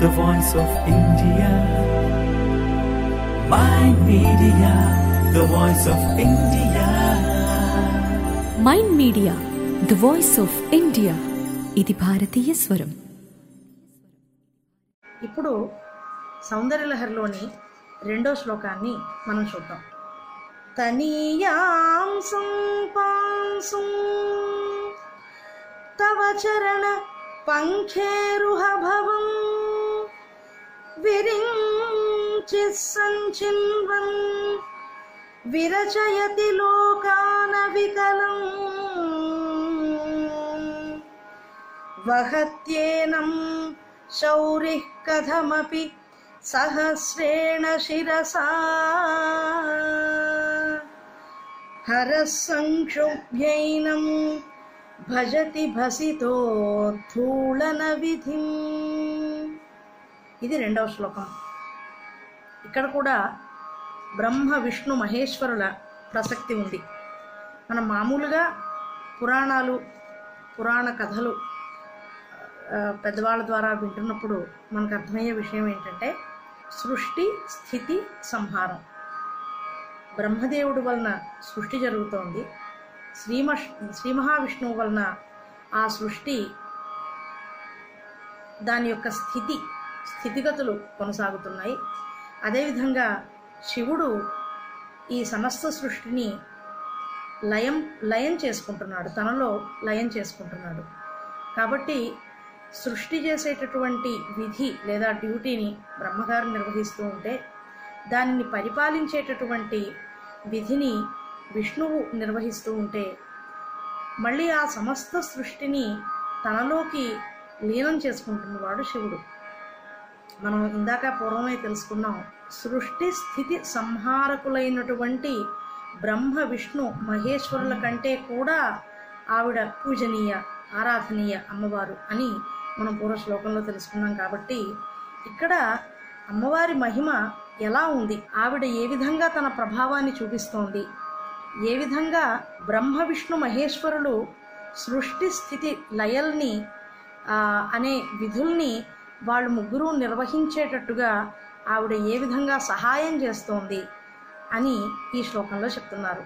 the voice of India. My media, the voice of India. Mind media the voice of India ఇది భారతీయ స్వరం ఇప్పుడు సౌందర్యలహరిలోని రెండో శ్లోకాన్ని మనం చూద్దాం తనీయాంసం పాంసుం తవ చరణ పంఖేరుహ భవం విరించి సంచిన్వన్ విరచయతి లోకాన వికలం వహత్యేనం శౌరిः కథమపి సహస్రేణ శిరసా హరः సంక్షుభ్యైనం భజతి భసితోద్ధూళన విధిం ఇది రెండవ శ్లోకం ఇక్కడ కూడా బ్రహ్మ విష్ణు మహేశ్వరుల ప్రసక్తి ఉంది మనం మామూలుగా పురాణాలు పురాణ కథలు ఆ, పెద్దవాళ్ళ ద్వారా వింటున్నప్పుడు మనకు అర్థమయ్యే విషయం ఏంటంటే సృష్టి స్థితి సంహారం బ్రహ్మదేవుడి వలన సృష్టి జరుగుతోంది శ్రీమ శ్రీ మహావిష్ణువు వలన ఆ సృష్టి దాని యొక్క స్థితి స్థితిగతులు కొనసాగుతున్నాయి అదేవిధంగా శివుడు ఈ సమస్త సృష్టిని లయం లయం చేసుకుంటున్నాడు తనలో లయం చేసుకుంటున్నాడు కాబట్టి సృష్టి చేసేటటువంటి విధి లేదా డ్యూటీని బ్రహ్మగారు నిర్వహిస్తూ ఉంటే దానిని పరిపాలించేటటువంటి విధిని విష్ణువు నిర్వహిస్తూ ఉంటే మళ్ళీ ఆ సమస్త సృష్టిని తనలోకి లీనం చేసుకుంటున్నవాడు శివుడు మనం ఇందాక పూర్వమే తెలుసుకున్నాం సృష్టి స్థితి సంహారకులైనటువంటి బ్రహ్మ విష్ణు మహేశ్వరుల కంటే కూడా ఆవిడ పూజనీయ ఆరాధనీయ అమ్మవారు అని మనం పూర్వ శ్లోకంలో తెలుసుకున్నాం కాబట్టి ఇక్కడ అమ్మవారి మహిమ ఎలా ఉంది ఆవిడ ఏ విధంగా తన ప్రభావాన్ని చూపిస్తోంది ఏ విధంగా బ్రహ్మ విష్ణు మహేశ్వరులు సృష్టి స్థితి లయల్ని ఆ, అనే విధుల్ని వాళ్ళు ముగ్గురు నిర్వహించేటట్టుగా ఆవిడ ఏ విధంగా సహాయం చేస్తోంది అని ఈ శ్లోకంలో చెప్తున్నారు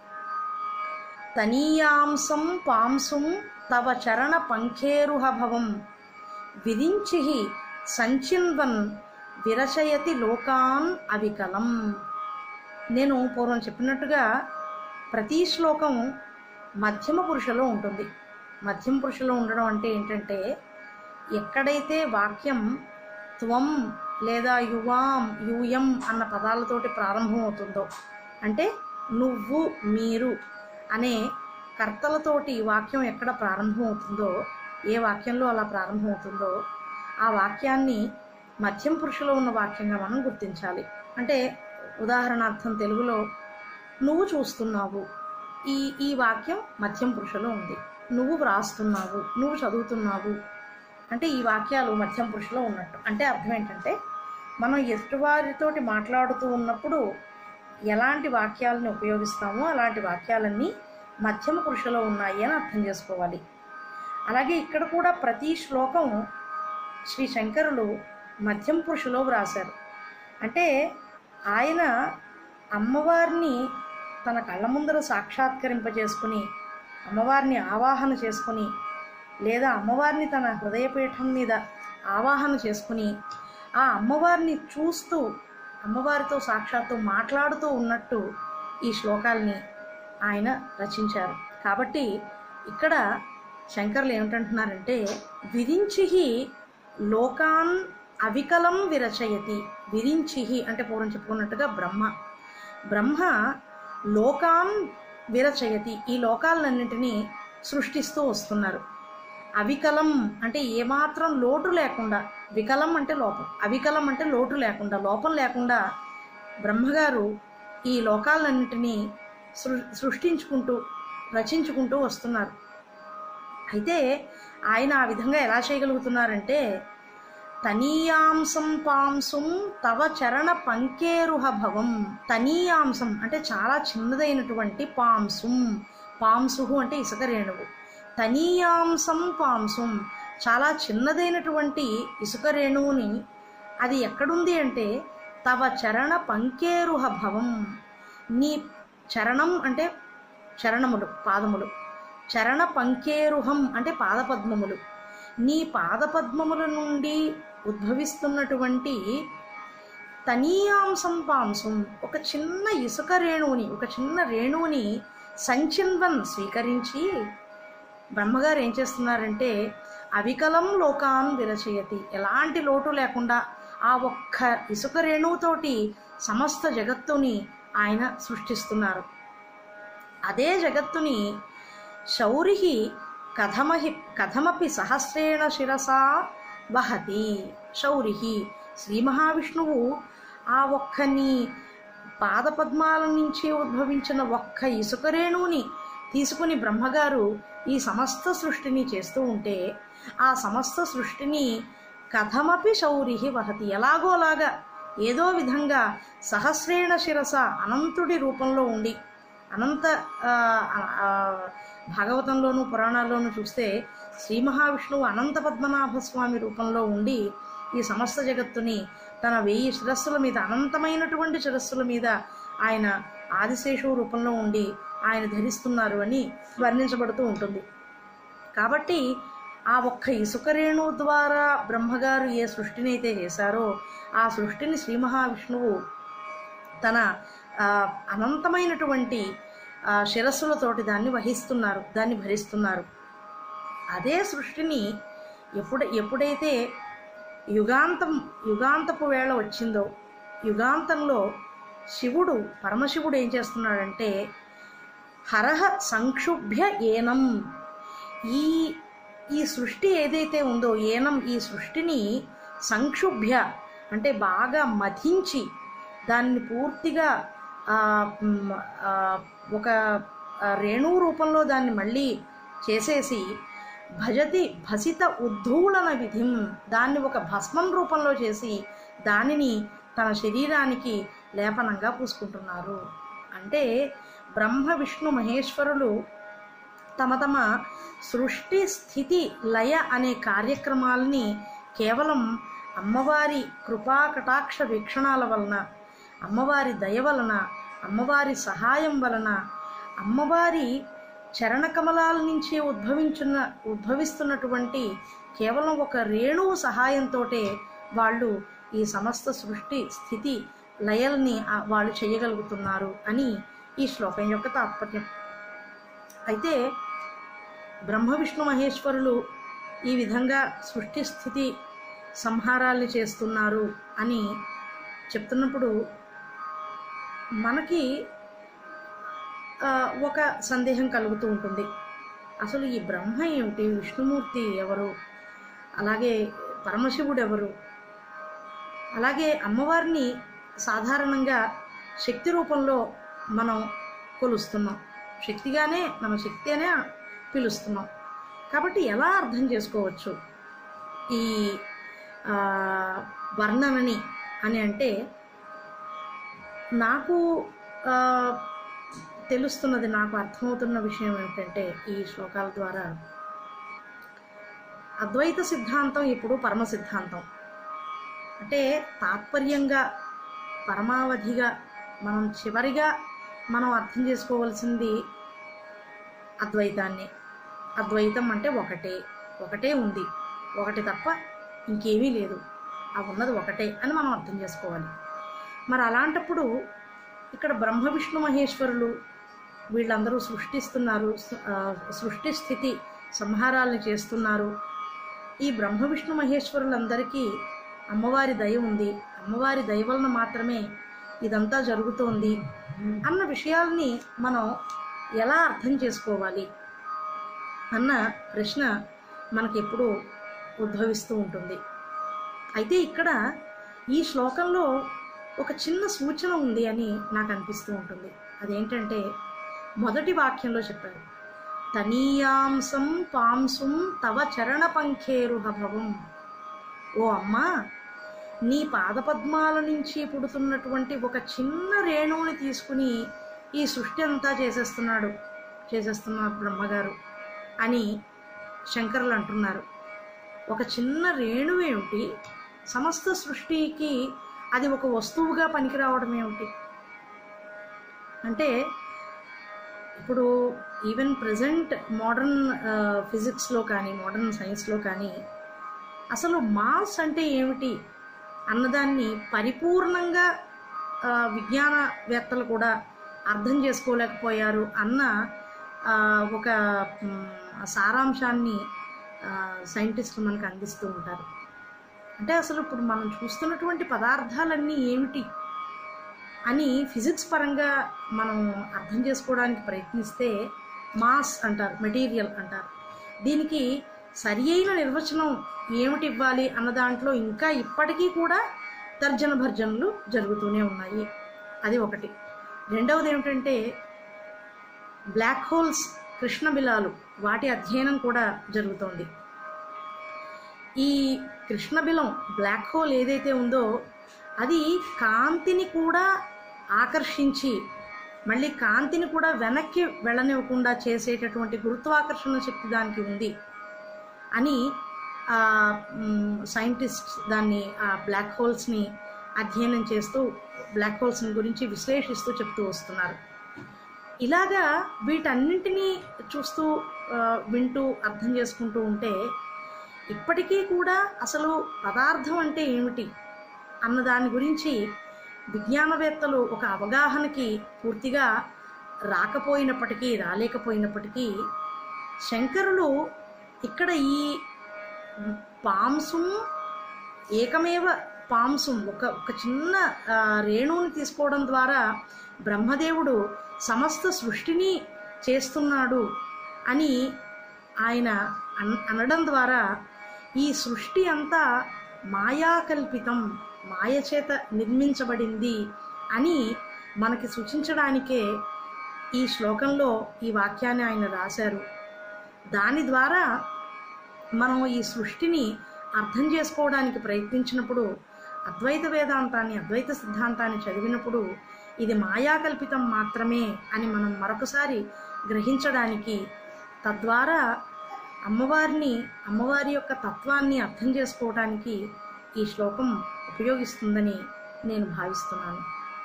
తనీయాంసం పాంసుం తవ చరణ పంఖేరుహ భవం విరించి సంచిన్వన్ విరచయతి లోకాన్ అవికలం నేను పూర్వం చెప్పినట్టుగా ప్రతి శ్లోకం మధ్యమ పురుషలో ఉంటుంది మధ్యమ పురుషలో ఉండడం అంటే ఏంటంటే ఎక్కడైతే వాక్యం త్వం లేదా యువాం యూయం అన్న పదాలతోటి ప్రారంభం అవుతుందో అంటే నువ్వు మీరు అనే కర్తలతోటి వాక్యం ఎక్కడ ప్రారంభం అవుతుందో ఏ వాక్యంలో అలా ప్రారంభం అవుతుందో ఆ వాక్యాన్ని మధ్యం పురుషులో ఉన్న వాక్యంగా మనం గుర్తించాలి అంటే ఉదాహరణార్థం తెలుగులో నువ్వు చూస్తున్నావు ఈ ఈ వాక్యం మధ్యం పురుషులో ఉంది నువ్వు వ్రాస్తున్నావు నువ్వు చదువుతున్నావు అంటే ఈ వాక్యాలు మధ్యం పురుషులో ఉన్నట్టు అంటే అర్థం ఏంటంటే మనం ఎదుటివారితోటి మాట్లాడుతూ ఉన్నప్పుడు ఎలాంటి వాక్యాలను ఉపయోగిస్తామో అలాంటి వాక్యాలన్నీ మధ్యమ పురుషులో ఉన్నాయి అని అర్థం చేసుకోవాలి అలాగే ఇక్కడ కూడా ప్రతి శ్లోకం శ్రీ శంకరులు మధ్యం పురుషులో వ్రాశారు అంటే ఆయన అమ్మవారిని తన కళ్ళ ముందర సాక్షాత్కరింపజేసుకుని అమ్మవారిని ఆవాహన చేసుకుని లేదా అమ్మవారిని తన హృదయపీఠం మీద ఆవాహన చేసుకుని ఆ అమ్మవారిని చూస్తూ అమ్మవారితో సాక్షాత్తు మాట్లాడుతూ ఉన్నట్టు ఈ శ్లోకాల్ని ఆయన రచించారు కాబట్టి ఇక్కడ శంకర్లు ఏమిటంటున్నారంటే విరించి లోకాన్ అవికలం విరచయతి విరించి అంటే పూర్వం చెప్పుకున్నట్టుగా బ్రహ్మ బ్రహ్మ లోకాన్ విరచయతి ఈ లోకాలన్నింటినీ సృష్టిస్తూ వస్తున్నారు అవికలం అంటే ఏమాత్రం లోటు లేకుండా వికలం అంటే లోపం అవికలం అంటే లోటు లేకుండా లోపం లేకుండా బ్రహ్మగారు ఈ లోకాలన్నింటినీ సృ సృష్టించుకుంటూ రచించుకుంటూ వస్తున్నారు అయితే ఆయన ఆ విధంగా ఎలా చేయగలుగుతున్నారంటే తనీయాంసం పాంసుం తవ చరణ పంకేరుహ భవం తనీయాంసం అంటే చాలా చిన్నదైనటువంటి పాంసుం పాంసుహు అంటే ఇసుక రేణువు తనీయాంసం పాంసుం చాలా చిన్నదైనటువంటి ఇసుక రేణువుని అది ఎక్కడుంది అంటే తవ చరణ పంకేరుహ భవం నీ చరణం అంటే చరణములు పాదములు చరణ పంకేరుహం అంటే పాదపద్మములు నీ పాదపద్మముల నుండి ఉద్భవిస్తున్నటువంటి తనీయాంశం పాంసం ఒక చిన్న ఇసుక రేణువుని ఒక చిన్న రేణువుని సంచిన్వన్ స్వీకరించి బ్రహ్మగారు ఏం చేస్తున్నారంటే అవికలం లోకాన్ విరచయతి ఎలాంటి లోటు లేకుండా ఆ ఒక్క ఇసుక రేణువుతోటి సమస్త జగత్తుని ఆయన సృష్టిస్తున్నారు అదే జగత్తుని శౌరి కథమహి కథమపి సహస్రేణ శిరసా వహతి శౌరి శ్రీ మహావిష్ణువు ఆ ఒక్కని పాదపద్మాల నుంచి ఉద్భవించిన ఒక్క ఇసుక రేణువుని తీసుకుని బ్రహ్మగారు ఈ సమస్త సృష్టిని చేస్తూ ఉంటే ఆ సమస్త సృష్టిని కథమపి శౌరి వహతి ఎలాగోలాగా ఏదో విధంగా సహస్రేణ శిరస అనంతుడి రూపంలో ఉండి అనంత ఆ, ఆ, భాగవతంలోను పురాణాల్లోనూ చూస్తే శ్రీ మహావిష్ణువు అనంత పద్మనాభ స్వామి రూపంలో ఉండి ఈ సమస్త జగత్తుని తన వెయ్యి శిరస్సుల మీద అనంతమైనటువంటి శిరస్సుల మీద ఆయన ఆదిశేషువు రూపంలో ఉండి ఆయన ధరిస్తున్నారు అని వర్ణించబడుతూ ఉంటుంది కాబట్టి ఆ ఒక్క ఇసుక రేణు ద్వారా బ్రహ్మగారు ఏ సృష్టిని అయితే చేశారో ఆ సృష్టిని శ్రీ మహావిష్ణువు తన ఆ, అనంతమైనటువంటి ఆ, శిరస్సులతోటి దాన్ని వహిస్తున్నారు దాన్ని భరిస్తున్నారు అదే సృష్టిని ఎప్పుడు ఎప్పుడైతే యుగాంతం యుగాంతపు వేళ వచ్చిందో యుగాంతంలో శివుడు పరమశివుడు ఏం చేస్తున్నాడంటే హరహ సంక్షుభ్య ఏనం ఈ ఈ సృష్టి ఏదైతే ఉందో ఏనం ఈ సృష్టిని సంక్షుభ్య అంటే బాగా మధించి దాన్ని పూర్తిగా ఆ, మ్, ఆ, ఒక ఆ, రేణువు రూపంలో దాన్ని మళ్ళీ చేసేసి భజతి భసిత ఉద్ధూళన విధిం దాన్ని ఒక భస్మం రూపంలో చేసి దానిని తన శరీరానికి లేపనంగా పూసుకుంటున్నారు అంటే బ్రహ్మ విష్ణు మహేశ్వరులు తమ తమ సృష్టి స్థితి లయ అనే కార్యక్రమాలని కేవలం అమ్మవారి కృపా కటాక్ష వీక్షణాల వలన అమ్మవారి దయ వలన అమ్మవారి సహాయం వలన అమ్మవారి చరణకమలాల నుంచి ఉద్భవించున్న ఉద్భవిస్తున్నటువంటి కేవలం ఒక రేణువు సహాయంతోటే వాళ్ళు ఈ సమస్త సృష్టి స్థితి లయల్ని ఆ వాళ్ళు చేయగలుగుతున్నారు అని ఈ శ్లోకం యొక్క తాత్పర్యం అయితే బ్రహ్మ విష్ణు మహేశ్వరులు ఈ విధంగా సృష్టి స్థితి సంహారాల్ని చేస్తున్నారు అని చెప్తున్నప్పుడు మనకి ఆ, ఒక సందేహం కలుగుతూ ఉంటుంది అసలు ఈ బ్రహ్మ ఏమిటి విష్ణుమూర్తి ఎవరు అలాగే పరమశివుడు ఎవరు అలాగే అమ్మవారిని సాధారణంగా శక్తి రూపంలో మనం కొలుస్తున్నాం శక్తిగానే మన శక్తి అనే పిలుస్తున్నాం కాబట్టి ఎలా అర్థం చేసుకోవచ్చు ఈ ఆ, వర్ణనని అని అంటే నాకు ఆ, తెలుస్తున్నది నాకు అర్థమవుతున్న విషయం ఏమిటంటే ఈ శ్లోకాల ద్వారా అద్వైత సిద్ధాంతం ఇప్పుడు పరమ సిద్ధాంతం అంటే తాత్పర్యంగా పరమావధిగా మనం చివరిగా మనం అర్థం చేసుకోవాల్సింది అద్వైతాన్ని అద్వైతం అంటే ఒకటే ఒకటే ఉంది ఒకటి తప్ప ఇంకేమీ లేదు ఆ ఉన్నది ఒకటే అని మనం అర్థం చేసుకోవాలి మరి అలాంటప్పుడు ఇక్కడ బ్రహ్మ విష్ణు మహేశ్వరులు వీళ్ళందరూ సృష్టిస్తున్నారు సృ- ఆ, సృష్టి స్థితి సంహారాలను చేస్తున్నారు ఈ బ్రహ్మ విష్ణు మహేశ్వరులందరికీ అమ్మవారి దయ ఉంది అమ్మవారి దయ వలన మాత్రమే ఇదంతా జరుగుతోంది అన్న విషయాల్ని మనం ఎలా అర్థం చేసుకోవాలి అన్న ప్రశ్న మనకి ఎప్పుడూ ఉద్భవిస్తూ ఉంటుంది అయితే ఇక్కడ ఈ శ్లోకంలో ఒక చిన్న సూచన ఉంది అని నాకు అనిపిస్తూ ఉంటుంది అదేంటంటే మొదటి వాక్యంలో చెప్పారు తనీయాంసం పాంసుం తవ చరణ పంఖేరుహ భవం ఓ అమ్మా నీ పాదపద్మాల నుంచి పుడుతున్నటువంటి ఒక చిన్న రేణువుని తీసుకుని ఈ సృష్టి అంతా చేసేస్తున్నాడు చేసేస్తున్నారు బ్రహ్మగారు అని శంకరులు అంటున్నారు ఒక చిన్న రేణువు ఏమిటి సమస్త సృష్టికి అది ఒక వస్తువుగా పనికిరావడం ఏమిటి అంటే ఇప్పుడు ఈవెన్ ప్రజెంట్ మోడర్న్ ఫిజిక్స్లో కానీ మోడర్న్ సైన్స్లో కానీ అసలు మాస్ అంటే ఏమిటి అన్నదాన్ని పరిపూర్ణంగా ఆ, విజ్ఞానవేత్తలు కూడా అర్థం చేసుకోలేకపోయారు అన్న ఆ, ఒక మ్, సారాంశాన్ని సైంటిస్టులు మనకు అందిస్తూ ఉంటారు అంటే అసలు ఇప్పుడు మనం చూస్తున్నటువంటి పదార్థాలన్నీ ఏమిటి అని ఫిజిక్స్ పరంగా మనం అర్థం చేసుకోవడానికి ప్రయత్నిస్తే మాస్ అంటారు మెటీరియల్ అంటారు దీనికి సరి అయిన నిర్వచనం ఏమిటి ఇవ్వాలి అన్న దాంట్లో ఇంకా ఇప్పటికీ కూడా తర్జన భర్జనలు జరుగుతూనే ఉన్నాయి అది ఒకటి రెండవది ఏమిటంటే బ్లాక్ హోల్స్ కృష్ణబిలాలు వాటి అధ్యయనం కూడా జరుగుతోంది ఈ కృష్ణబిలం బ్లాక్ హోల్ ఏదైతే ఉందో అది కాంతిని కూడా ఆకర్షించి మళ్ళీ కాంతిని కూడా వెనక్కి వెళ్ళనివ్వకుండా చేసేటటువంటి గురుత్వాకర్షణ శక్తి దానికి ఉంది అని సైంటిస్ట్ దాన్ని ఆ బ్లాక్ హోల్స్ని అధ్యయనం చేస్తూ బ్లాక్ హోల్స్ని గురించి విశ్లేషిస్తూ చెప్తూ వస్తున్నారు ఇలాగా వీటన్నింటినీ చూస్తూ ఆ, వింటూ అర్థం చేసుకుంటూ ఉంటే ఇప్పటికీ కూడా అసలు పదార్థం అంటే ఏమిటి అన్న దాని గురించి విజ్ఞానవేత్తలు ఒక అవగాహనకి పూర్తిగా రాకపోయినప్పటికీ రాలేకపోయినప్పటికీ శంకరులు ఇక్కడ ఈ పాంసం ఏకమేవ పాంసం ఒక ఒక చిన్న ఆ, రేణువుని తీసుకోవడం ద్వారా బ్రహ్మదేవుడు సమస్త సృష్టిని చేస్తున్నాడు అని ఆయన అన్ అనడం ద్వారా ఈ సృష్టి అంతా మాయాకల్పితం మాయ చేత నిర్మించబడింది అని మనకి సూచించడానికే ఈ శ్లోకంలో ఈ వాక్యాన్ని ఆయన రాశారు దాని ద్వారా మనం ఈ సృష్టిని అర్థం చేసుకోవడానికి ప్రయత్నించినప్పుడు అద్వైత వేదాంతాన్ని అద్వైత సిద్ధాంతాన్ని చదివినప్పుడు ఇది మాయాకల్పితం మాత్రమే అని మనం మరొకసారి గ్రహించడానికి తద్వారా అమ్మవారిని అమ్మవారి యొక్క తత్వాన్ని అర్థం చేసుకోవడానికి ఈ శ్లోకం ఉపయోగిస్తుందని నేను భావిస్తున్నాను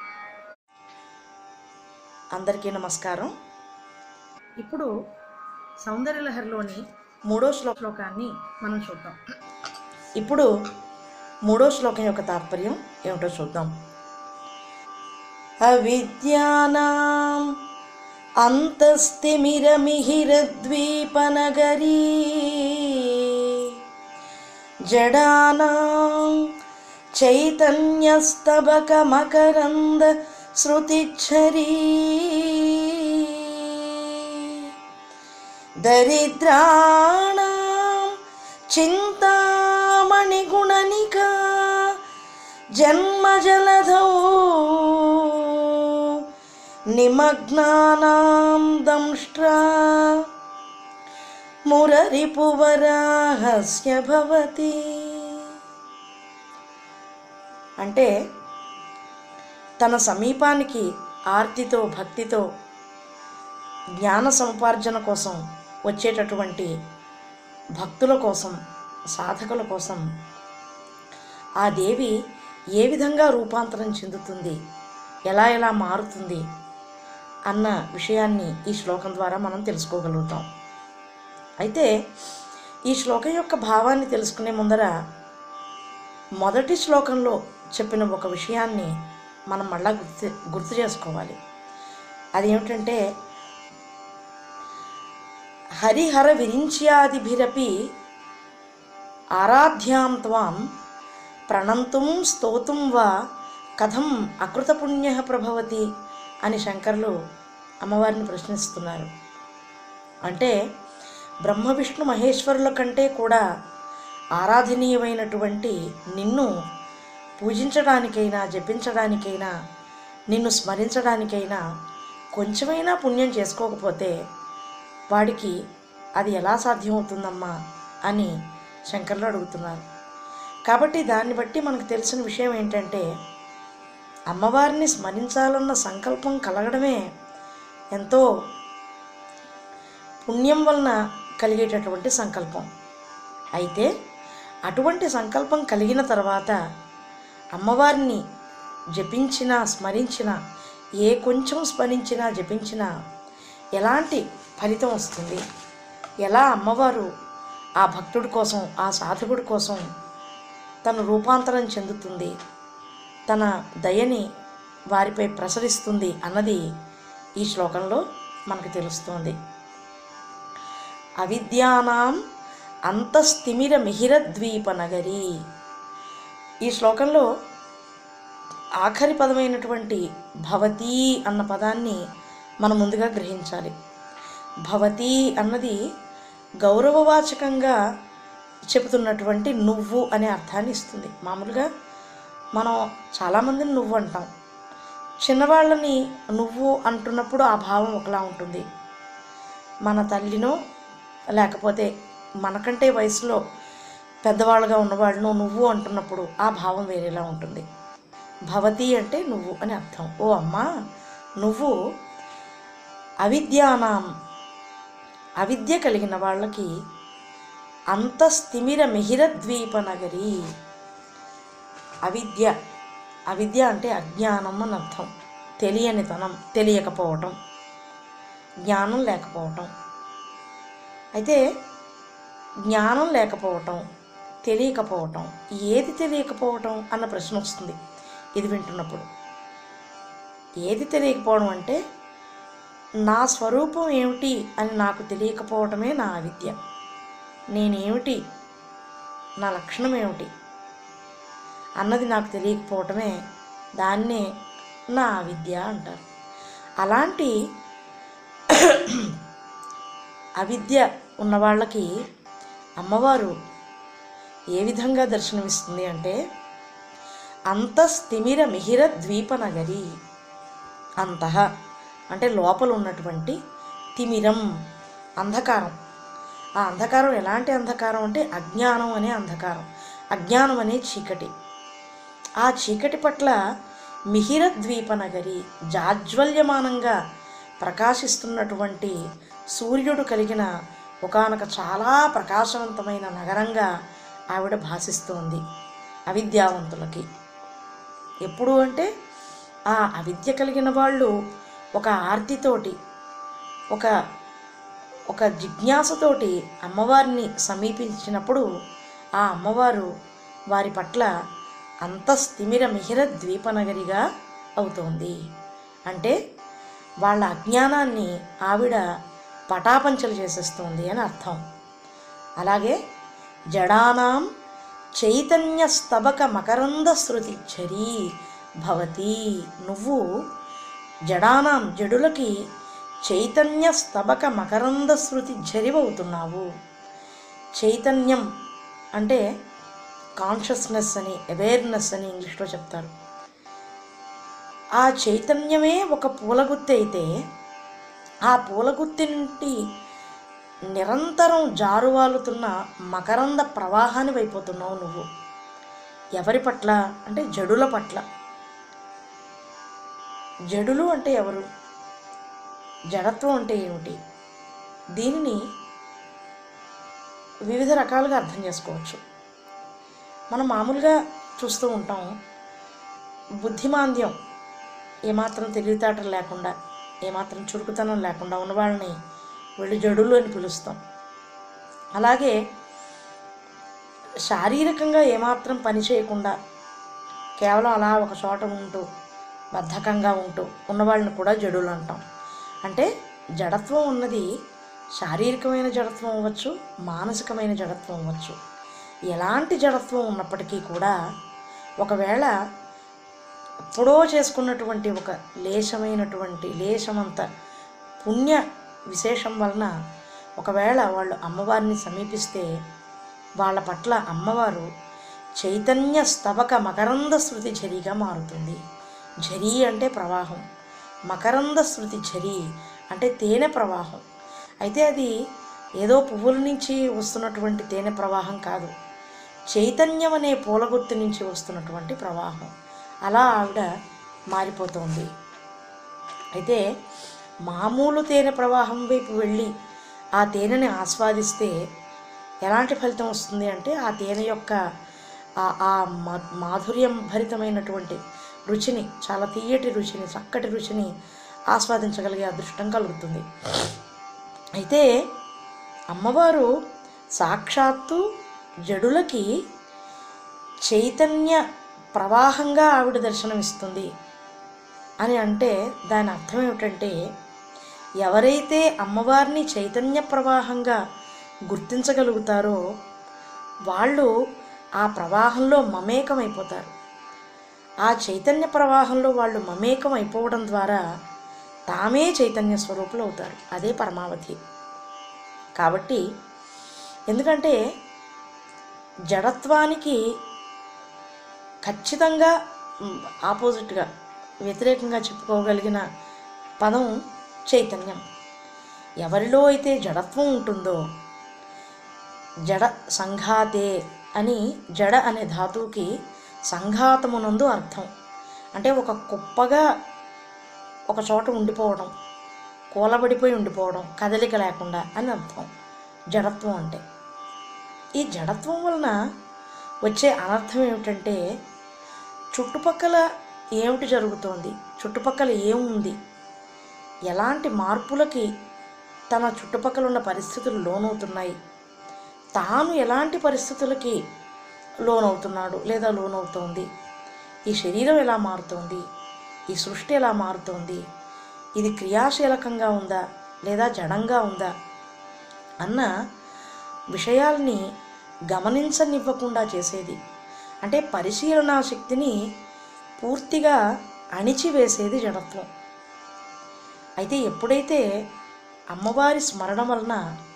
అందరికీ నమస్కారం ఇప్పుడు సౌందర్యలహరిలోని మూడో శ్లోకం శ్లోకాన్ని మనం చూద్దాం ఇప్పుడు మూడో శ్లోకం యొక్క తాత్పర్యం ఏమిటో చూద్దాం అవిద్యానాం అంతస్తిమిరమిహిరద్వీపనగరీ జడానాం చైతన్యస్తబకమకరంద శృతిచ్చరీ దరిద్రాణం చింతామణిగుణనికా జన్మజలధౌ నిమగ్నానాం దంష్ట్రా మురరిపువరాహస్య భవతి అంటే తన సమీపానికి ఆర్తితో భక్తితో జ్ఞాన సముపార్జన కోసం వచ్చేటటువంటి భక్తుల కోసం సాధకుల కోసం ఆ దేవి ఏ విధంగా రూపాంతరం చెందుతుంది ఎలా ఎలా మారుతుంది అన్న విషయాన్ని ఈ శ్లోకం ద్వారా మనం తెలుసుకోగలుగుతాం అయితే ఈ శ్లోకం యొక్క భావాన్ని తెలుసుకునే ముందర మొదటి శ్లోకంలో చెప్పిన ఒక విషయాన్ని మనం మళ్ళా గుర్తు గుర్తు చేసుకోవాలి అదేమిటంటే హరిహర విరించ్యాదిభిరపి ఆరాధ్యాం త్వాం ప్రణంతుం స్తోతుం వా కథం అకృతపుణ్య ప్రభవతి అని శంకర్లు అమ్మవారిని ప్రశ్నిస్తున్నారు అంటే బ్రహ్మ విష్ణు మహేశ్వరుల కంటే కూడా ఆరాధనీయమైనటువంటి నిన్ను పూజించడానికైనా జపించడానికైనా నిన్ను స్మరించడానికైనా కొంచెమైనా పుణ్యం చేసుకోకపోతే వాడికి అది ఎలా సాధ్యమవుతుందమ్మా అని శంకర్లు అడుగుతున్నారు కాబట్టి దాన్ని బట్టి మనకు తెలిసిన విషయం ఏంటంటే అమ్మవారిని స్మరించాలన్న సంకల్పం కలగడమే ఎంతో పుణ్యం వలన కలిగేటటువంటి సంకల్పం అయితే అటువంటి సంకల్పం కలిగిన తర్వాత అమ్మవారిని జపించినా స్మరించినా ఏ కొంచెం స్మరించినా జపించినా ఎలాంటి ఫలితం వస్తుంది ఎలా అమ్మవారు ఆ భక్తుడి కోసం ఆ సాధకుడి కోసం తను రూపాంతరం చెందుతుంది తన దయని వారిపై ప్రసరిస్తుంది అన్నది ఈ శ్లోకంలో మనకు తెలుస్తోంది అవిద్యానాం అంతస్థిమిర మిహిర ద్వీప నగరి ఈ శ్లోకంలో ఆఖరి పదమైనటువంటి భవతి అన్న పదాన్ని మనం ముందుగా గ్రహించాలి భవతి అన్నది గౌరవవాచకంగా చెబుతున్నటువంటి నువ్వు అనే అర్థాన్ని ఇస్తుంది మామూలుగా మనం చాలామందిని నువ్వు అంటాం చిన్నవాళ్ళని నువ్వు అంటున్నప్పుడు ఆ భావం ఒకలా ఉంటుంది మన తల్లినో లేకపోతే మనకంటే వయసులో పెద్దవాళ్ళుగా ఉన్నవాళ్ళను నువ్వు అంటున్నప్పుడు ఆ భావం వేరేలా ఉంటుంది భవతి అంటే నువ్వు అని అర్థం ఓ అమ్మా నువ్వు అవిద్యానాం అవిద్య కలిగిన వాళ్ళకి అంతస్థిమిర మిహిర ద్వీప నగరి అవిద్య అవిద్య అంటే అజ్ఞానం అని అర్థం తెలియనితనం తెలియకపోవటం జ్ఞానం లేకపోవటం అయితే జ్ఞానం లేకపోవటం తెలియకపోవటం ఏది తెలియకపోవటం అన్న ప్రశ్న వస్తుంది ఇది వింటున్నప్పుడు ఏది తెలియకపోవడం అంటే నా స్వరూపం ఏమిటి అని నాకు తెలియకపోవటమే నా అవిద్య నేనేమిటి నా లక్షణం ఏమిటి అన్నది నాకు తెలియకపోవటమే దాన్నే నా అవిద్య అంటారు అలాంటి అవిద్య ఉన్న వాళ్ళకి అమ్మవారు ఏ విధంగా దర్శనమిస్తుంది అంటే అంతస్థిమిర మిహిర ద్వీప నగరి అంతః అంటే లోపల ఉన్నటువంటి తిమిరం అంధకారం ఆ అంధకారం ఎలాంటి అంధకారం అంటే అజ్ఞానం అనే అంధకారం అజ్ఞానం అనే చీకటి ఆ చీకటి పట్ల మిహిర ద్వీప నగరి జాజ్వల్యమానంగా ప్రకాశిస్తున్నటువంటి సూర్యుడు కలిగిన ఒకానొక చాలా ప్రకాశవంతమైన నగరంగా ఆవిడ భాసిస్తోంది అవిద్యావంతులకి ఎప్పుడు అంటే ఆ అవిద్య కలిగిన వాళ్ళు ఒక ఆర్తితోటి ఒక ఒక జిజ్ఞాసతోటి అమ్మవారిని సమీపించినప్పుడు ఆ అమ్మవారు వారి పట్ల అంతస్థిమిర మిహిర ద్వీపనగరిగా అవుతోంది అంటే వాళ్ళ అజ్ఞానాన్ని ఆవిడ పటాపంచలు చేసేస్తుంది అని అర్థం అలాగే జడానాం చైతన్య స్తబక మకరంద శృతి చరీ భవతి నువ్వు జడానాం జడులకి చైతన్య స్తబక మకరంద శృతి జరివవుతున్నావు చైతన్యం అంటే కాన్షియస్నెస్ అని అవేర్నెస్ అని ఇంగ్లీష్లో చెప్తారు ఆ చైతన్యమే ఒక పూలగుత్తి అయితే ఆ పూలగుత్తి నుండి నిరంతరం జారువాలుతున్న మకరంద ప్రవాహాన్ని వైపోతున్నావు నువ్వు ఎవరి పట్ల అంటే జడుల పట్ల జడులు అంటే ఎవరు జడత్వం అంటే ఏమిటి దీనిని వివిధ రకాలుగా అర్థం చేసుకోవచ్చు మనం మామూలుగా చూస్తూ ఉంటాం బుద్ధిమాంద్యం ఏమాత్రం తెలివితేటలు లేకుండా ఏమాత్రం చురుకుతనం లేకుండా ఉన్న వాళ్ళని వీళ్ళు జడులు అని పిలుస్తాం అలాగే శారీరకంగా ఏమాత్రం పని చేయకుండా కేవలం అలా ఒక చోట ఉంటూ బద్ధకంగా ఉంటూ ఉన్నవాళ్ళని కూడా జడులు అంటాం అంటే జడత్వం ఉన్నది శారీరకమైన జడత్వం అవ్వచ్చు మానసికమైన జడత్వం అవ్వచ్చు ఎలాంటి జడత్వం ఉన్నప్పటికీ కూడా ఒకవేళ ఎప్పుడో చేసుకున్నటువంటి ఒక లేశమైనటువంటి లేశమంత పుణ్య విశేషం వలన ఒకవేళ వాళ్ళు అమ్మవారిని సమీపిస్తే వాళ్ళ పట్ల అమ్మవారు చైతన్య స్తబక మకరంద శృతి ఝరిగా మారుతుంది ఝరి అంటే ప్రవాహం మకరంద శృతి ఝరి అంటే తేనె ప్రవాహం అయితే అది ఏదో పువ్వుల నుంచి వస్తున్నటువంటి తేనె ప్రవాహం కాదు చైతన్యం అనే పూలగుర్తు నుంచి వస్తున్నటువంటి ప్రవాహం అలా ఆవిడ మారిపోతుంది అయితే మామూలు తేనె ప్రవాహం వైపు వెళ్ళి ఆ తేనెని ఆస్వాదిస్తే ఎలాంటి ఫలితం వస్తుంది అంటే ఆ తేనె యొక్క ఆ- ఆ మా- మాధుర్యం భరితమైనటువంటి రుచిని చాలా తీయటి రుచిని చక్కటి రుచిని ఆస్వాదించగలిగే అదృష్టం కలుగుతుంది అయితే అమ్మవారు సాక్షాత్తు జడులకి చైతన్య ప్రవాహంగా ఆవిడ దర్శనమిస్తుంది అని అంటే దాని అర్థం ఏమిటంటే ఎవరైతే అమ్మవారిని చైతన్య ప్రవాహంగా గుర్తించగలుగుతారో వాళ్ళు ఆ ప్రవాహంలో మమేకం అయిపోతారు ఆ చైతన్య ప్రవాహంలో వాళ్ళు మమేకం అయిపోవడం ద్వారా తామే చైతన్య స్వరూపులు అవుతారు అదే పరమావధి కాబట్టి ఎందుకంటే జడత్వానికి ఖచ్చితంగా మ్, ఆపోజిట్గా వ్యతిరేకంగా చెప్పుకోగలిగిన పదం చైతన్యం ఎవరిలో అయితే జడత్వం ఉంటుందో జడ సంఘాతే అని జడ అనే ధాతువుకి సంఘాతమునందు అర్థం అంటే ఒక కుప్పగా ఒక చోట ఉండిపోవడం కూలబడిపోయి ఉండిపోవడం కదలిక లేకుండా అని అర్థం జడత్వం అంటే ఈ జడత్వం వలన వచ్చే అనర్థం ఏమిటంటే చుట్టుపక్కల ఏమిటి జరుగుతోంది చుట్టుపక్కల ఏముంది ఎలాంటి మార్పులకి తన చుట్టుపక్కల ఉన్న పరిస్థితులు లోనవుతున్నాయి తాను ఎలాంటి పరిస్థితులకి లోనవుతున్నాడు లేదా లోనవుతోంది ఈ శరీరం ఎలా మారుతోంది ఈ సృష్టి ఎలా మారుతోంది ఇది క్రియాశీలకంగా ఉందా లేదా జడంగా ఉందా అన్న విషయాల్ని గమనించనివ్వకుండా చేసేది అంటే పరిశీలనా శక్తిని పూర్తిగా అణిచివేసేది జడత్వం అయితే ఎప్పుడైతే అమ్మవారి స్మరణ వలన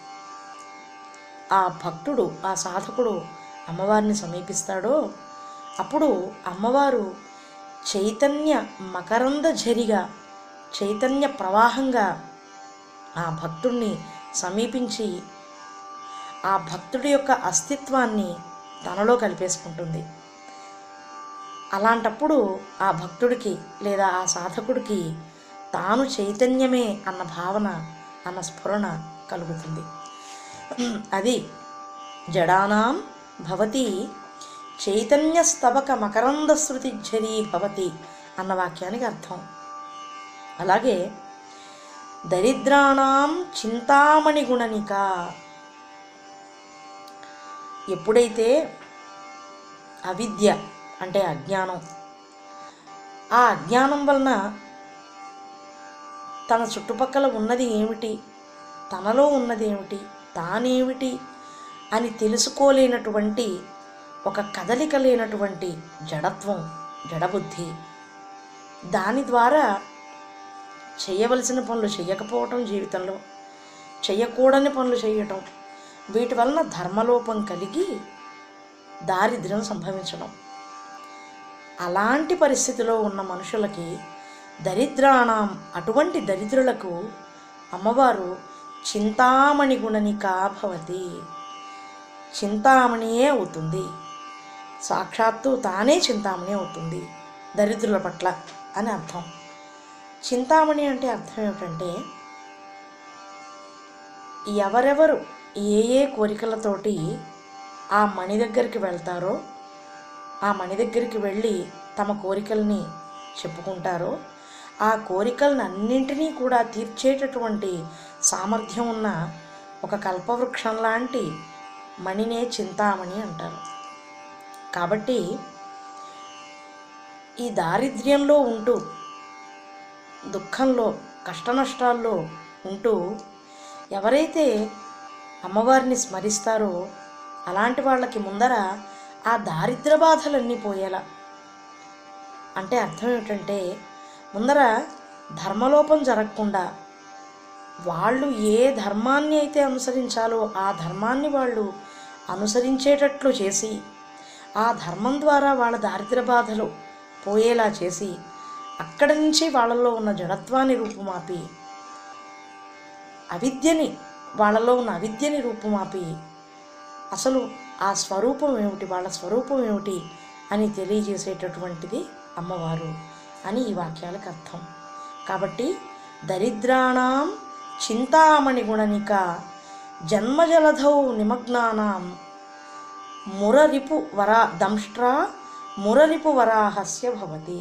ఆ భక్తుడు ఆ సాధకుడు అమ్మవారిని సమీపిస్తాడో అప్పుడు అమ్మవారు చైతన్య మకరంద ఝరిగా చైతన్య ప్రవాహంగా ఆ భక్తుణ్ణి సమీపించి ఆ భక్తుడి యొక్క అస్తిత్వాన్ని తనలో కలిపేసుకుంటుంది అలాంటప్పుడు ఆ భక్తుడికి లేదా ఆ సాధకుడికి తాను చైతన్యమే అన్న భావన అన్న స్ఫురణ కలుగుతుంది అది జడానాం భవతి చైతన్య స్తవక మకరంద శృతి ఝరీ భవతి అన్న వాక్యానికి అర్థం అలాగే దరిద్రాణం చింతామణి గుణనిక ఎప్పుడైతే అవిద్య అంటే అజ్ఞానం ఆ అజ్ఞానం వలన తన చుట్టుపక్కల ఉన్నది ఏమిటి తనలో ఉన్నది ఏమిటి తానేమిటి అని తెలుసుకోలేనటువంటి ఒక కదలిక లేనటువంటి జడత్వం జడబుద్ధి దాని ద్వారా చేయవలసిన పనులు చేయకపోవటం జీవితంలో చేయకూడని పనులు చేయటం వీటి వలన ధర్మలోపం కలిగి దారిద్ర్యం సంభవించడం అలాంటి పరిస్థితిలో ఉన్న మనుషులకి దరిద్రాణం అటువంటి దరిద్రులకు అమ్మవారు చింతామణి గుణనికా భవతి చింతామణియే అవుతుంది సాక్షాత్తు తానే చింతామణి అవుతుంది దరిద్రుల పట్ల అని అర్థం చింతామణి అంటే అర్థం ఏమిటంటే ఎవరెవరు ఏ ఏ కోరికలతోటి ఆ మణి దగ్గరికి వెళ్తారో ఆ మణి దగ్గరికి వెళ్ళి తమ కోరికల్ని చెప్పుకుంటారో ఆ కోరికలను అన్నింటినీ కూడా తీర్చేటటువంటి సామర్థ్యం ఉన్న ఒక కల్పవృక్షం లాంటి మణినే చింతామణి అంటారు కాబట్టి ఈ దారిద్ర్యంలో ఉంటూ దుఃఖంలో కష్టనష్టాల్లో ఉంటూ ఎవరైతే అమ్మవారిని స్మరిస్తారో అలాంటి వాళ్ళకి ముందర ఆ దారిద్ర బాధలన్నీ పోయేలా అంటే అర్థం ఏమిటంటే ముందర ధర్మలోపం జరగకుండా వాళ్ళు ఏ ధర్మాన్ని అయితే అనుసరించాలో ఆ ధర్మాన్ని వాళ్ళు అనుసరించేటట్లు చేసి ఆ ధర్మం ద్వారా వాళ్ళ దారిద్ర బాధలు పోయేలా చేసి అక్కడి నుంచి వాళ్ళలో ఉన్న జడత్వాన్ని రూపుమాపి అవిద్యని వాళ్ళలో ఉన్న అవిద్యని రూపుమాపి అసలు ఆ స్వరూపం ఏమిటి వాళ్ళ స్వరూపం ఏమిటి అని తెలియజేసేటటువంటిది అమ్మవారు అని ఈ వాక్యాలకు అర్థం కాబట్టి దరిద్రాణం చింతామణి గుణనిక జన్మజలధౌ నిమగ్నానాం మురరిపు వరా దంష్ట్రా మురరిపు వరాహస్య భవతి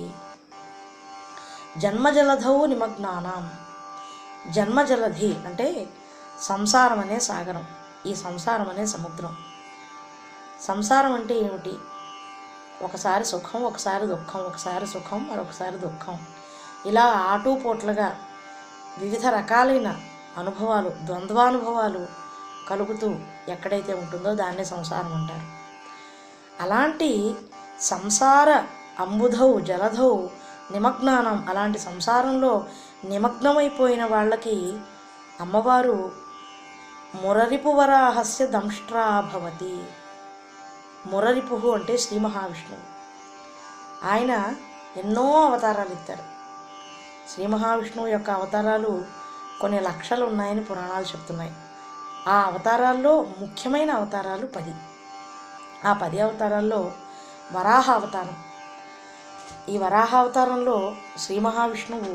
జన్మజలధౌ నిమగ్నానాం జన్మజలధి అంటే సంసారం అనే సాగరం ఈ సంసారం అనే సముద్రం సంసారం అంటే ఏమిటి ఒకసారి సుఖం ఒకసారి దుఃఖం ఒకసారి సుఖం మరొకసారి దుఃఖం ఇలా ఆటూపోట్లుగా వివిధ రకాలైన అనుభవాలు ద్వంద్వానుభవాలు కలుగుతూ ఎక్కడైతే ఉంటుందో దాన్నే సంసారం అంటారు అలాంటి సంసార అంబుధౌ జలధౌ నిమగ్నానం అలాంటి సంసారంలో నిమగ్నమైపోయిన వాళ్ళకి అమ్మవారు మురరిపు వరాహస్య దంష్ట్రా భవతి మురరిపుహు అంటే శ్రీ మహావిష్ణువు ఆయన ఎన్నో అవతారాలు ఎత్తారు శ్రీ మహావిష్ణువు యొక్క అవతారాలు కొన్ని లక్షలు ఉన్నాయని పురాణాలు చెప్తున్నాయి ఆ అవతారాల్లో ముఖ్యమైన అవతారాలు పది ఆ పది అవతారాల్లో వరాహ అవతారం ఈ వరాహ అవతారంలో శ్రీ మహావిష్ణువు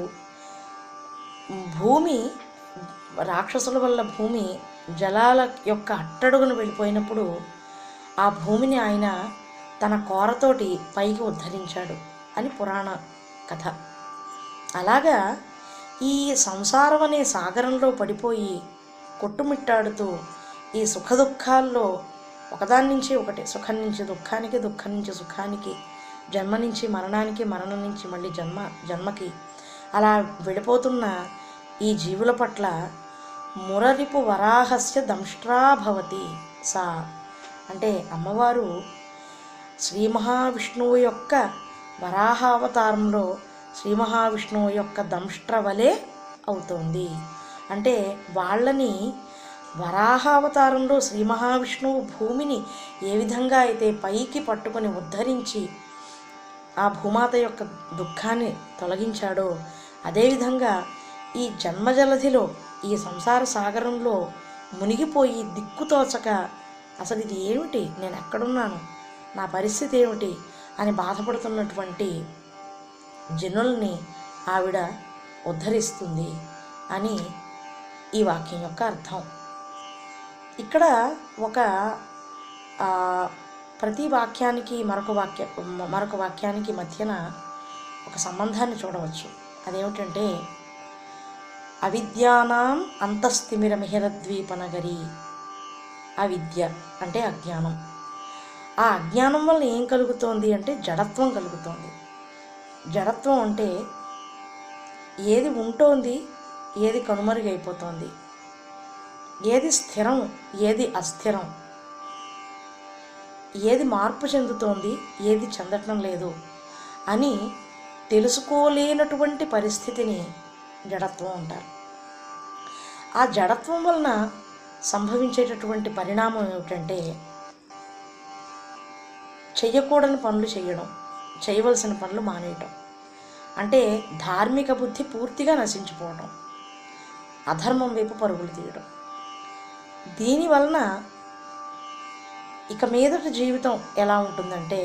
భూమి రాక్షసుల వల్ల భూమి జలాల యొక్క అట్టడుగును వెళ్ళిపోయినప్పుడు ఆ భూమిని ఆయన తన కోరతోటి పైకి ఉద్ధరించాడు అని పురాణ కథ అలాగా ఈ సంసారం అనే సాగరంలో పడిపోయి కొట్టుమిట్టాడుతూ ఈ సుఖ దుఃఖాల్లో ఒకదాని నుంచి ఒకటి సుఖం నుంచి దుఃఖానికి దుఃఖం నుంచి సుఖానికి జన్మ నుంచి మరణానికి మరణం నుంచి మళ్ళీ జన్మ జన్మకి అలా వెళ్ళిపోతున్న ఈ జీవుల పట్ల మురరిపు వరాహస్య దంష్ట్రా భవతి సా అంటే అమ్మవారు శ్రీ మహావిష్ణువు యొక్క వరాహ అవతారంలో శ్రీ మహావిష్ణువు యొక్క దంష్ట్ర వలె అవుతోంది అంటే వాళ్ళని వరాహ అవతారంలో శ్రీ మహావిష్ణువు భూమిని ఏ విధంగా అయితే పైకి పట్టుకొని ఉద్ధరించి ఆ భూమాత యొక్క దుఃఖాన్ని తొలగించాడో అదేవిధంగా ఈ జన్మజలధిలో ఈ సంసార సాగరంలో మునిగిపోయి దిక్కుతోచక అసలు ఇది ఏమిటి నేను ఎక్కడున్నాను నా పరిస్థితి ఏమిటి అని బాధపడుతున్నటువంటి జనుల్ని ఆవిడ ఉద్ధరిస్తుంది అని ఈ వాక్యం యొక్క అర్థం ఇక్కడ ఒక ఆ, ప్రతి వాక్యానికి మరొక వాక్య మరొక వాక్యానికి మధ్యన ఒక సంబంధాన్ని చూడవచ్చు అదేమిటంటే అవిద్యానాం అంతస్థిమిరమిహిరద్వీపనగరి అవిద్య అంటే అజ్ఞానం ఆ అజ్ఞానం వల్ల ఏం కలుగుతోంది అంటే జడత్వం కలుగుతోంది జడత్వం అంటే ఏది ఉంటోంది ఏది కనుమరుగైపోతోంది ఏది స్థిరం ఏది అస్థిరం ఏది మార్పు చెందుతోంది ఏది చెందటం లేదు అని తెలుసుకోలేనటువంటి పరిస్థితిని జడత్వం అంటారు ఆ జడత్వం వలన సంభవించేటటువంటి పరిణామం ఏమిటంటే చెయ్యకూడని పనులు చేయడం చేయవలసిన పనులు మానేయటం అంటే ధార్మిక బుద్ధి పూర్తిగా నశించిపోవడం అధర్మం వైపు పరుగులు తీయడం దీని వలన ఇక మీదట జీవితం ఎలా ఉంటుందంటే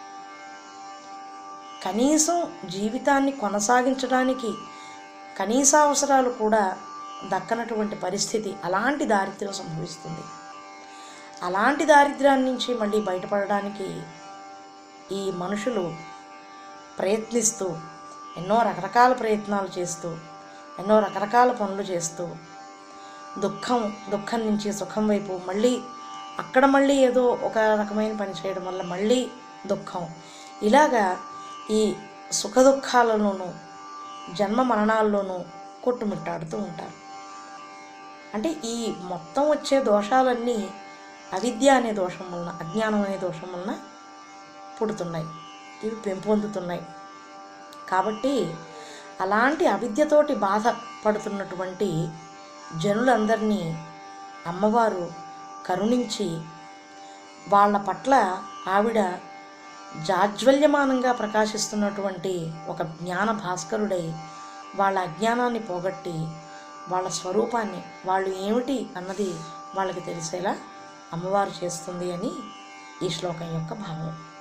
కనీసం జీవితాన్ని కొనసాగించడానికి కనీస అవసరాలు కూడా దక్కనటువంటి పరిస్థితి అలాంటి దారిద్ర్యం సంభవిస్తుంది అలాంటి దారిద్ర్యాన్ని నుంచి మళ్ళీ బయటపడడానికి ఈ మనుషులు ప్రయత్నిస్తూ ఎన్నో రకరకాల ప్రయత్నాలు చేస్తూ ఎన్నో రకరకాల పనులు చేస్తూ దుఃఖం దుఃఖం నుంచి సుఖం వైపు మళ్ళీ అక్కడ మళ్ళీ ఏదో ఒక రకమైన పని చేయడం వల్ల మళ్ళీ దుఃఖం ఇలాగా ఈ సుఖ దుఃఖాలలోనూ జన్మ మరణాల్లోనూ కొట్టుమిట్టాడుతూ ఉంటారు అంటే ఈ మొత్తం వచ్చే దోషాలన్నీ అవిద్య అనే దోషం వలన అజ్ఞానం అనే దోషం వలన పుడుతున్నాయి ఇవి పెంపొందుతున్నాయి కాబట్టి అలాంటి అవిద్యతోటి బాధపడుతున్నటువంటి జనులందరినీ అమ్మవారు కరుణించి వాళ్ళ పట్ల ఆవిడ జాజ్వల్యమానంగా ప్రకాశిస్తున్నటువంటి ఒక జ్ఞాన భాస్కరుడై వాళ్ళ అజ్ఞానాన్ని పోగొట్టి వాళ్ళ స్వరూపాన్ని వాళ్ళు ఏమిటి అన్నది వాళ్ళకి తెలిసేలా అమ్మవారు చేస్తుంది అని ఈ శ్లోకం యొక్క భావం